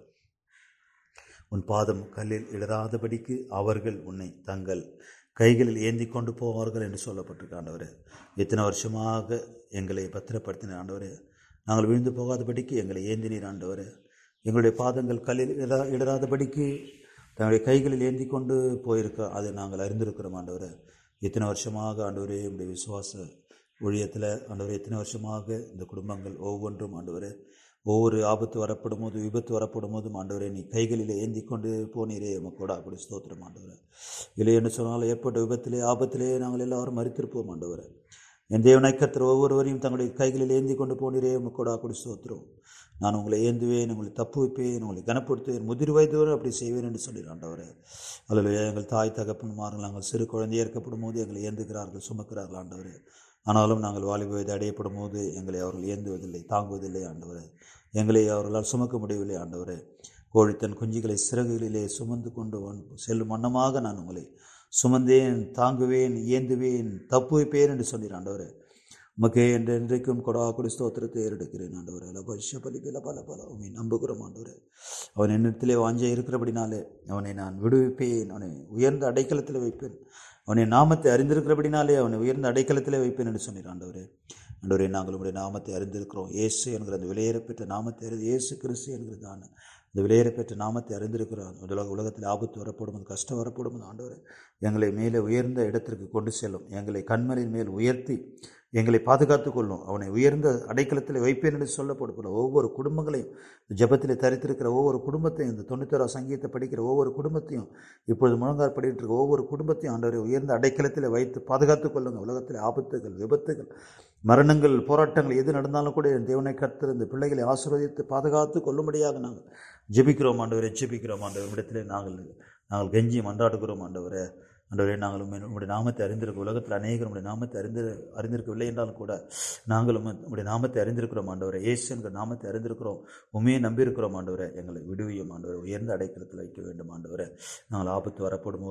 உன் பாதம் கல்லில் இடராதபடிக்கு அவர்கள் உன்னை தங்கள் கைகளில் ஏந்தி கொண்டு போவார்கள் என்று சொல்லப்பட்டிருக்கு ஆண்டவரே இத்தனை வருஷமாக எங்களை பத்திரப்படுத்தின ஆண்டவரே நாங்கள் விழுந்து போகாதபடிக்கு எங்களை ஏந்தினீர் ஆண்டவரே எங்களுடைய பாதங்கள் கல்லில் இடரா இடராதபடிக்கு தங்களுடைய கைகளில் ஏந்தி கொண்டு போயிருக்க அதை நாங்கள் அறிந்திருக்கிறோம் ஆண்டவரே இத்தனை வருஷமாக ஆண்டவரே உங்களுடைய விசுவாச ஊழியத்தில் ஆண்டவரே இத்தனை வருஷமாக இந்த குடும்பங்கள் ஒவ்வொன்றும் ஆண்டவரே ஒவ்வொரு ஆபத்து வரப்படும் போது விபத்து வரப்படும் போதும் ஆண்டவரே நீ கைகளில் ஏந்தி கொண்டு போனீரே மக்கோட அப்படி ஸ்தோத்திரம் ஆண்டவரே இல்லை என்று சொன்னால் ஏற்பட்ட விபத்திலே ஆபத்திலே நாங்கள் எல்லாரும் மறித்திருப்போம் ஆண்டவரே என் தேவனை கர்த்தர் ஒவ்வொருவரையும் தங்களுடைய கைகளில் ஏந்தி கொண்டு போனீரே மக்கோட அப்படி ஸ்தோத்திரம் நான் உங்களை ஏந்துவேன் உங்களை தப்பு வைப்பேன் உங்களை கனப்படுத்துவேன் முதிர் வயதுவரை அப்படி செய்வேன் என்று சொல்லிடுறான் ஆண்டவரே அல்லது எங்கள் தாய் தகப்பன்மார்கள் நாங்கள் சிறு குழந்தையே இருக்கப்படும் போது எங்களை ஏந்துகிறார்கள் சுமக்கிறார்கள் ஆண்டவரே ஆனாலும் நாங்கள் வாலிப வயது அடையப்படும் போது எங்களை அவர்கள் ஏந்துவதில்லை தாங்குவதில்லை ஆண்டவரே எங்களை அவர்களால் சுமக்க முடியவில்லை ஆண்டவரே கோழித்தன் குஞ்சுகளை சிறகுகளிலே சுமந்து கொண்டு வந் செல்லும் வண்ணமாக நான் உங்களை சுமந்தேன் தாங்குவேன் ஏந்துவேன் தப்பு வைப்பேன் என்று சொல்லிடுறேன் ஆண்டவரே உமக்கே என்று இன்றைக்கும் கொடா கொடி ஸ்தோத்திரத்தை ஏறெடுக்கிறேன் ஆண்டவரே லபஷ பலி பல பல பல உண்மை நம்புகிறோம் ஆண்டவரே அவன் என்னிடத்திலே வாஞ்ச இருக்கிறபடினாலே அவனை நான் விடுவிப்பேன் அவனை உயர்ந்த அடைக்கலத்தில் வைப்பேன் அவனை நாமத்தை அறிந்திருக்கிறபடினாலே அவனை உயர்ந்த அடைக்கலத்திலே வைப்பேன் என்று சொன்னார் ஆண்டவரே ஆண்டவரே நாங்கள் உங்களுடைய நாமத்தை அறிந்திருக்கிறோம் இயேசு என்கிற அந்த விலையேறப்பெற்ற நாமத்தை அறிந்து இயேசு கிறிஸ்து என்கிறதான அந்த விலையேறப்பெற்ற நாமத்தை அறிந்திருக்கிறோம் உலக உலகத்தில் ஆபத்து வரப்படும் அது கஷ்டம் வரப்படும் அது ஆண்டவரே எங்களை மேலே உயர்ந்த இடத்திற்கு கொண்டு செல்லும் எங்களை கண்மலின் மேல் உயர்த்தி எங்களை பாதுகாத்துக் கொள்ளும் அவனை உயர்ந்த அடைக்கலத்தில் வைப்பேன் என்று சொல்லப்படும் ஒவ்வொரு குடும்பங்களையும் ஜெபத்தில் தரித்திருக்கிற ஒவ்வொரு குடும்பத்தையும் இந்த தொண்ணூத்தோரா சங்கீதத்தை படிக்கிற ஒவ்வொரு குடும்பத்தையும் இப்பொழுது முழங்கார் படிக்கிட்டு இருக்க ஒவ்வொரு குடும்பத்தையும் ஆண்டவரை உயர்ந்த அடைக்கலத்தில் வைத்து பாதுகாத்துக் கொள்ளுங்க உலகத்தில் ஆபத்துகள் விபத்துகள் மரணங்கள் போராட்டங்கள் எது நடந்தாலும் கூட என் தேவனை கர்த்தர் இந்த பிள்ளைகளை ஆசீர்வதித்து பாதுகாத்து கொள்ளும்படியாக நாங்கள் ஜெபிக்கிறோம் ஆண்டவரை ஜெபிக்கிறோம் ஆண்டவர் இடத்திலே நாங்கள் நாங்கள் கெஞ்சி மன்றாடுகிறோம் ஆண்டவரே ஆண்டவரே நாங்கள் உம்மை- உம்முடைய நாமத்தை அறிந்திருக்க உலகத்தில் அநேகர் உம்முடைய நாமத்தை அறிந்து அறிந்திருக்கவில்லை என்றாலும் கூட நாங்கள் உம்மை- உம்முடைய நாமத்தை அறிந்திருக்கிறோம் ஆண்டவரே இயேசு என்கிற நாமத்தை அறிந்திருக்கிறோம் உண்மையை நம்பியிருக்கிறோம் ஆண்டவரே எங்களை விடுவியும் ஆண்டவரே உயர்ந்த அடைக்கலத்தில் வைக்க வேண்டும் ஆண்டவரே நாங்கள் ஆபத்து வரப்படும் போது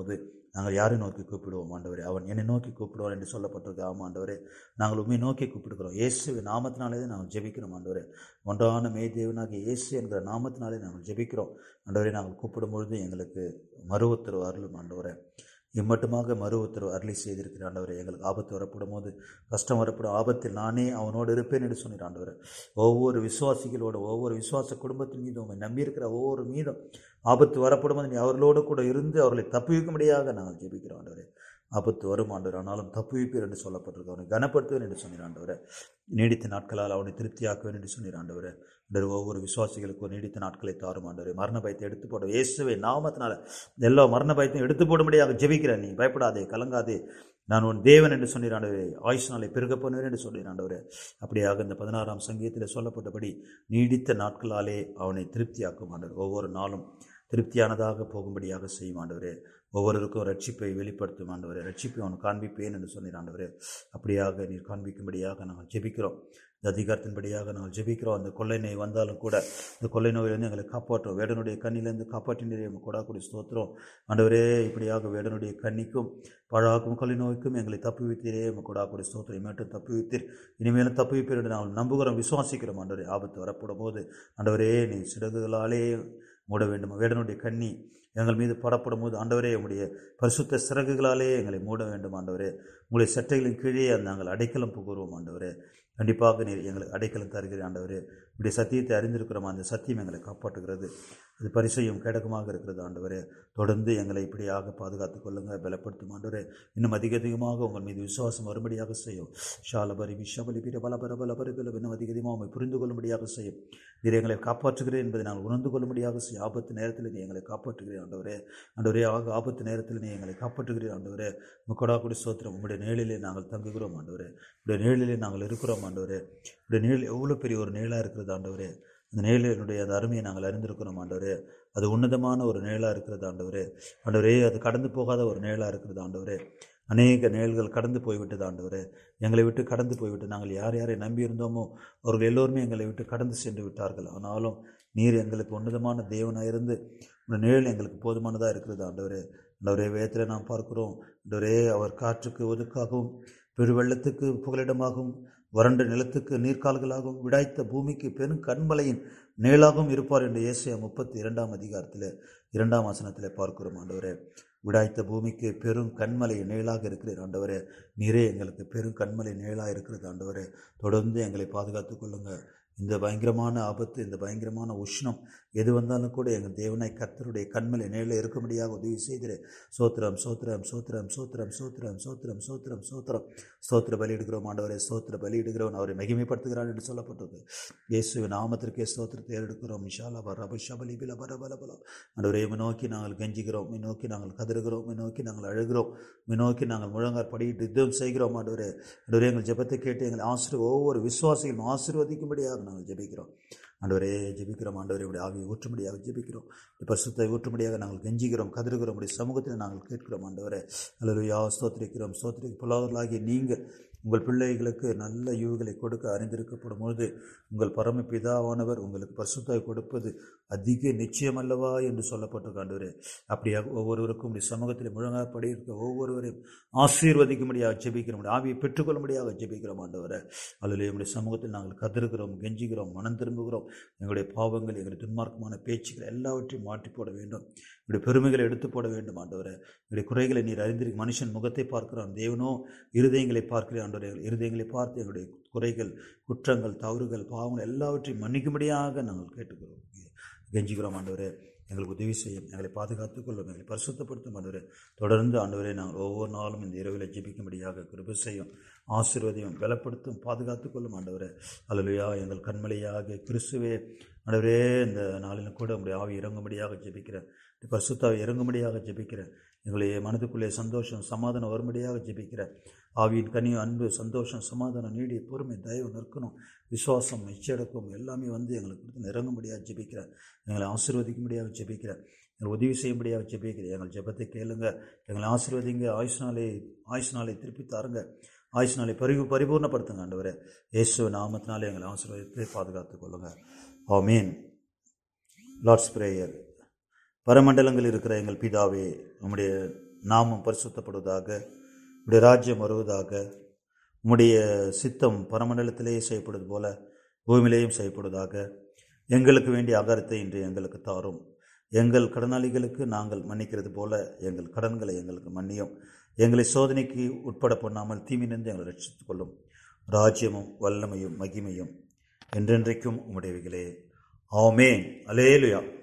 நாங்கள் யாரை நோக்கி கூப்பிடுவோம் ஆண்டவரே அவன் என்னை நோக்கி கூப்பிடுவான் என்று சொல்லப்பட்டிருக்கு ஆமாம் ஆண்டவரே நாங்கள் உண்மை நோக்கி கூப்பிடுகிறோம் இயேசு நாமத்தினாலே தான் நாங்கள் ஜெபிக்கிறோம் ஆண்டவரே ஒன்றான மே தேவனாகிய இயேசு என்கிற நாமத்தினாலே நாங்கள் ஜெபிக்கிறோம் ஆண்டவரே நாங்கள் கூப்பிடும் பொழுது எங்களுக்கு மறு உத்தரவு அருளும் ஆண்டவரே இம்மட்டுமாக மறு உத்தரவு அருளி செய்திருக்கிற ஆண்டவரே எங்களுக்கு ஆபத்து வரப்படும் போது கஷ்டம் வரப்படும் ஆபத்தில் நானே அவனோடு இருப்பேன் என்று சொன்னீர் ஆண்டவரே ஒவ்வொரு விசுவாசிகளோட ஒவ்வொரு விசுவாச குடும்பத்தின் மீதும் உண்மை நம்பியிருக்கிற ஒவ்வொரு மீதும் ஆபத்து வரப்படும் போது நீ அவர்களோடு கூட இருந்து அவர்களை தப்புவிக்கும்படியாக நாங்கள் ஜெபிக்கிறோம் ஆண்டவரே ஆபத்து வரும் ஆண்டவர் ஆனாலும் தப்புவிப்பீர் என்று சொல்லப்பட்டிருக்கு அவனை கனப்படுத்துவேன் என்று சொன்னீர் ஆண்டவரே நீடித்த நாட்களால் அவனை திருப்தியாக்குவேன் என்று சொன்னீர் ஆண்டவரே ஆண்டவர் ஒவ்வொரு விசுவாசிகளுக்கும் நீடித்த நாட்களை தாரும் ஆண்டவரே மரண பயத்தை எடுத்து போட இயேசுவை நாமத்தினால எல்லா மரண பயத்தையும் எடுத்து போடும்படியாக ஜெபிக்கிறேன் நீ பயப்படாதே கலங்காதே நான் உன் தேவன் என்று சொன்னீர் ஆண்டவரே ஆயுஷ் நாளை பெருக பண்ணுவேன் என்று சொன்னீர் ஆண்டவரே அப்படியாக இந்த பதினாறாம் சங்கீதத்தில் சொல்லப்பட்டபடி நீடித்த நாட்களாலே அவனை திருப்தியாக்கும் ஆண்டவர் ஒவ்வொரு நாளும் திருப்தியானதாக போகும்படியாக செய்யும் ஆண்டவரே ஒவ்வொருவருக்கும் ரட்சிப்பை வெளிப்படுத்தும் ஆண்டவரே ரட்சிப்பை அவன் காண்பிப்பேன் என்று சொன்னீர் ஆண்டவரே அப்படியாக நீர் காண்பிக்கும்படியாக நாங்கள் ஜெபிக்கிறோம் இந்த அதிகாரத்தின்படியாக நாங்கள் ஜெபிக்கிறோம் அந்த கொள்ளை நோய் வந்தாலும் கூட இந்த கொள்ளை நோயிலிருந்து எங்களை காப்பாற்றும் வேடனுடைய கண்ணிலிருந்து காப்பாற்றினரே கொடாக்குடி ஸ்தோத்திரம் ஆண்டவரே இப்படியாக வேடனுடைய கண்ணிக்கும் பழாக்கும் கொள்ளை நோய்க்கும் எங்களை தப்புவித்தீரே கொடாக்குடி ஸ்தோத்திரம் மட்டும் தப்புவித்தீர் இனிமேலும் தப்புவிப்பீர் என்று நாங்கள் நம்புகிறோம் விசுவாசிக்கிறோம் ஆண்டவரே ஆபத்து வரப்படும் போது ஆண்டவரே நீ சிறகுகளாலே மூட வேண்டும் வேடனுடைய கண்ணி எங்கள் மீது படப்படும் போது ஆண்டவரே உங்களுடைய பரிசுத்த சிறகுகளாலே எங்களை மூட வேண்டும் ஆண்டவரே உங்களுடைய சட்டைகளின் கீழே நாங்கள் அடைக்கலம் புகுவோம் ஆண்டவரே கண்டிப்பாக நீர் எங்களுக்கு அடைக்கலம் தருகிறேன் ஆண்டவரே இப்படி சத்தியத்தை அறிந்திருக்கிறோம் அந்த சத்தியம் எங்களை காப்பாற்றுகிறது அது பரிசையும் கேடகமாக இருக்கிறது ஆண்டவரே தொடர்ந்து எங்களை இப்படியாக பாதுகாத்துக் கொள்ளுங்க பலப்படுத்தும் ஆண்டவரே இன்னும் அதிக அதிகமாக உங்கள் மீது விசுவாசம் வரும்படியாக செய்யும் ஷாலபரி விஷபலி பிற பல பல பல பல இன்னும் அதிக அதிகமாக உண்மை புரிந்து கொள்ளும்படியாக செய்யும் நீர் எங்களை காப்பாற்றுகிறேன் என்பதை நாங்கள் உணர்ந்து கொள்ளும்படியாக செய்யும் ஆபத்து நேரத்தில் நீ எங்களை காப்பாற்றுகிறேன் ஆண்டவரே ஆண்டவரே ஆக ஆபத்து நேரத்தில் நீ எங்களை காப்பாற்றுகிறேன் ஆண்டவரே முக்கடா குடி சோத்திரம் உங்களுடைய நிழலிலே நாங்கள் தங்குகிறோம் ஆண்டவரே உடைய நிழலிலே நாங்கள் இருக்கிறோம் ஆண்டவரே உடைய நிழல் எவ்வளோ பெரிய ஒரு நிழலாக இருக்கிறது ஆண்டவரே அந்த நிழலினுடைய அந்த அருமையை நாங்கள் அறிந்திருக்கிறோம் ஆண்டவரே அது உன்னதமான ஒரு நிழலாக இருக்கிறது ஆண்டவரே ஆண்டவரே அது கடந்து போகாத ஒரு நிழலாக இருக்கிறது ஆண்டவரே அநேக நிழல்கள் கடந்து போய்விட்டது ஆண்டவரே எங்களை விட்டு கடந்து போய்விட்டு நாங்கள் யார் யாரை நம்பியிருந்தோமோ அவர்கள் எல்லோருமே எங்களை விட்டு கடந்து சென்று விட்டார்கள் ஆனாலும் நீர் எங்களுக்கு உன்னதமான தேவனாக இருந்து உங்கள் நிழல் எங்களுக்கு போதுமானதாக இருக்கிறது ஆண்டவரே ஆண்டவரே வேதத்தில் நாம் பார்க்கிறோம் ஆண்டவரே அவர் காற்றுக்கு ஒதுக்காகவும் பெருவெள்ளத்துக்கு புகலிடமாகவும் வறண்ட நிலத்துக்கு நீர்க்கால்களாகவும் விடாய்த்த பூமிக்கு பெரும் கண்மலையின் நிழலாகவும் இருப்பார் என்று ஏசியா முப்பத்தி இரண்டாம் அதிகாரத்தில் இரண்டாம் வசனத்தில் பார்க்கிறோம் ஆண்டவரே விடாய்த்த பூமிக்கு பெரும் கண்மலை நிழலாக இருக்கிற ஆண்டவரே நீரே எங்களுக்கு பெரும் கண்மலை நிழலாக இருக்கிறது ஆண்டவரே தொடர்ந்து எங்களை பாதுகாத்துக் கொள்ளுங்க இந்த பயங்கரமான ஆபத்து இந்த பயங்கரமான உஷ்ணம் எது வந்தாலும் கூட எங்கள் தேவனாய் கர்த்தருடைய கண்மலை நேரில் இருக்கும்படியாக உதவி செய்திரு சோத்திரம் சோத்திரம் சோத்திரம் சோத்திரம் சோத்திரம் சோத்திரம் சோத்திரம் சோத்திரம் சோத்திர பலியிடுகிறோம் ஆண்டவரை சோத்திர பலியிடுகிறோம் அவரை மகிமைப்படுத்துகிறான் என்று சொல்லப்பட்டது இயேசுவின் நாமத்திற்கே சோத்திரத்தை எடுக்கிறோம் விஷாலா ரப ஷபலி பில பர பல பலம் ஆண்டவரை உம்மை நோக்கி நாங்கள் கெஞ்சுகிறோம் உம்மை நோக்கி நாங்கள் கதறுகிறோம் உம்மை நோக்கி நாங்கள் அழுகிறோம் உம்மை நோக்கி நாங்கள் முழங்கார் படியிட்டு யுத்தம் செய்கிறோம் ஆண்டவரே ஆண்டவரே எங்கள் ஜெபத்தை கேட்டு எங்களை ஆசிர் ஒவ்வொரு விசுவாசிகளும் ஆசீர்வதிக்கும்படியாக நாங்கள் ஜெபிக்கிறோம் ஆண்டவரே ஜெபிக்கிறோம் ஆண்டவரே உடைய ஆவியை ஊற்றும்படியாக ஜெபிக்கிறோம் பரிசுத்தை ஊற்றும்படியாக நாங்கள் கெஞ்சுகிறோம் கதறுகிறோம் உடைய சமூகத்தில் நாங்கள் கேட்கிறோம் ஆண்டவரே அல்லா ஸ்தோத்திரிக்கிறோம் ஸ்தோத்திரி புலாதலாகிய நீங்கள் உங்கள் பிள்ளைகளுக்கு நல்ல ஈவுகளை கொடுக்க அறிந்திருக்கப்படும் பொழுது உங்கள் பரம பிதாவானவர் உங்களுக்கு பரிசுத்தாய் கொடுப்பது அதிக நிச்சயமல்லவா என்று சொல்லப்பட்டிருக்க ஆண்டவரே அப்படியாக ஒவ்வொருவருக்கும் உடைய சமூகத்தில் முழங்காப்படி இருக்க ஒவ்வொருவரையும் ஆசீர்வதிக்கும்படியாக ஜெபிக்கிறோம் உடைய ஆவியை பெற்றுக்கொள்ளும்படியாக ஜெபிக்கிறோம் ஆண்டவரை அல்லது எங்களுடைய சமூகத்தில் நாங்கள் கதறுகிறோம் கெஞ்சுகிறோம் மனம் திரும்புகிறோம் எங்களுடைய பாவங்கள் எங்களுடைய துன்மார்க்கமான பேச்சுக்கள் எல்லாவற்றையும் மாற்றி போட வேண்டும் எங்களுடைய பெருமைகளை எடுத்து போட வேண்டும் ஆண்டவரை எங்களுடைய குறைகளை நீர் அறிந்திருக்கு மனுஷன் முகத்தை பார்க்கிறான் தேவனோ இருதயங்களை பார்க்கிறேன் ஆண்டவரே இருதயங்களை பார்த்து எங்களுடைய குறைகள் குற்றங்கள் தவறுகள் பாவங்கள் எல்லாவற்றையும் மன்னிக்கும்படியாக நாங்கள் கேட்டுக்கிறோம் கெஞ்சுகிறோம் ஆண்டவரே எங்களுக்கு உதவி செய்யும் எங்களை பாதுகாத்துக் கொள்ளும் எங்களை பரிசுத்தப்படுத்தும் ஆண்டவரே தொடர்ந்து ஆண்டவரே நாங்கள் ஒவ்வொரு நாளும் இந்த இரவில் ஜெபிக்கும்படியாக கிருபை செய்யும் ஆசீர்வதியும் பலப்படுத்தும் பாதுகாத்துக் கொள்ளும் ஆண்டவரே அல்லலுயா எங்கள் கண்மலையாக கிறிஸ்துவே ஆண்டவரே இந்த நாளிலும் கூட உங்களுடைய ஆவி இறங்கும்படியாக ஜெபிக்கிறேன் இந்த பரிசுத்தாவை இறங்கும்படியாக ஜெபிக்கிறேன் எங்களுடைய மனதுக்குள்ளே சந்தோஷம் சமாதானம் வரும்படியாக ஜெபிக்கிறேன் ஆவியின் கனி அன்பு சந்தோஷம் சமாதானம் நீடி பொறுமை தயவு நிற்கணும் விசுவாசம் நிச்சயடக்கம் எல்லாமே வந்து எங்களுக்கு கொடுத்து நிறங்கும்படியாக ஜெபிக்கிறேன் எங்களை ஆசீர்வதிக்கும்படியாக ஜெபிக்கிறேன் எங்களை உதவி செய்யும்படியாக ஜெபிக்கிறேன் எங்கள் ஜெபத்தை கேளுங்க எங்களை ஆசீர்வதிங்க ஆயுஷ் நாளை ஆயுஷ் நாளை திருப்பி தாருங்க ஆயுஷ் நாளை பரிவு பரிபூர்ணப்படுத்துங்க ஆண்டவரே இயேசு நாமத்தினாலே எங்களை ஆசீர்வதித்து பாதுகாத்துக் கொள்ளுங்க ஆமீன் லார்ட்ஸ் பிரேயர் பரமண்டலங்கள் இருக்கிற எங்கள் பிதாவே உம்முடைய நாமம் பரிசுத்தப்படுவதாக உடைய ராஜ்யம் வருவதாக உம்முடைய சித்தம் பரமண்டலத்திலேயே செய்யப்படுவது போல பூமியிலேயும் செய்யப்படுவதாக எங்களுக்கு வேண்டிய அகரத்தை இன்று எங்களுக்கு தாரும் எங்கள் கடனாளிகளுக்கு நாங்கள் மன்னிக்கிறது போல எங்கள் கடன்களை எங்களுக்கு மன்னியும் எங்களை சோதனைக்கு உட்பட பண்ணாமல் தீமினிருந்து எங்களை ரட்சித்துக் கொள்ளும் ராஜ்யமும் வல்லமையும் மகிமையும் என்றென்றைக்கும் உம்முடையவைகளே ஆமேன் அலேலுயா